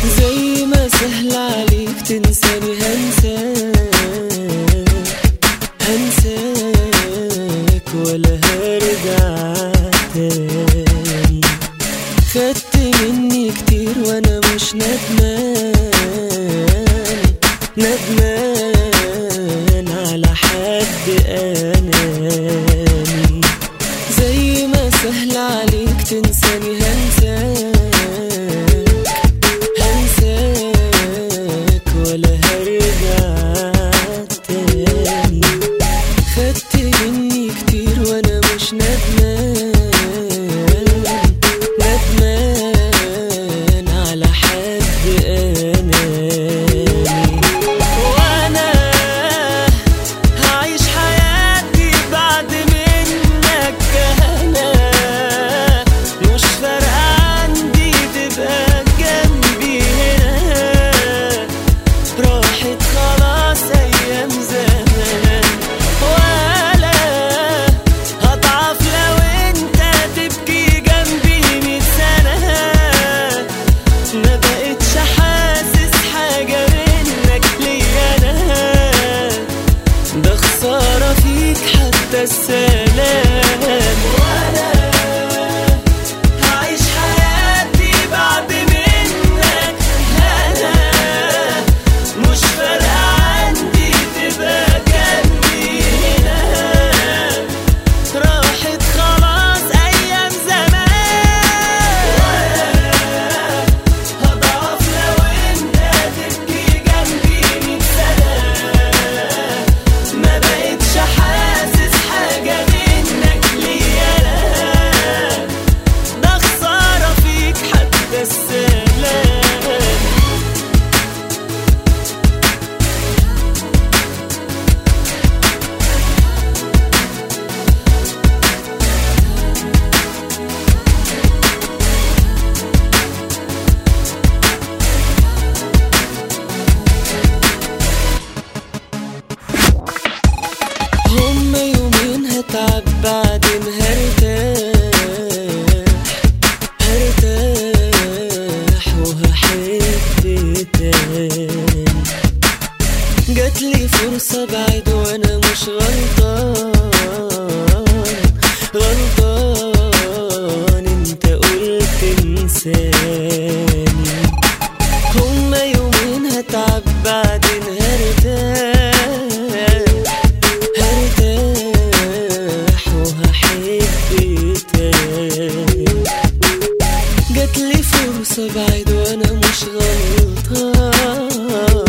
زي ما سهل عليك تنساني هنساك هنساك ولا هرجع تاني خدت مني كتير وانا مش ندمان ندمان على حد اناني زي ما سهل عليك تنساني هنساك هنساك ولا هرجع تاني خدت مني كتير وانا مش ندمان ندمان على حد اناني وانا هعيش حياتي بعد منك انا مش فارقة عندي تبقى جنبي هنا راحت خلاص ايام زمان ولا هضعف لو انت تبكي جنبي مية سنة ما بقتش حاسس حاجة منك ليا انا ده خسارة فيك حتى السلام وانا هعيش حياتي بعد منك انا مش فارقة عندي تبقى جنبي هنا راحت خلاص ايام زمان هضعف لو انت تبكي جنبي مية سنة ما بقتش حاسس حاجة منك ليا انا ده خسارة فيك حتى السلام هما يومين هتعب بعدين هرتاح هرتاح وهحب تاني جاتلي فرصة بعد وانا مش غلطان غلطان انت قلت انساني هما يومين هتعب بعدين هرتاح هرتاح وهحب تاني جاتلي فرصة بعد وانا مش غلطان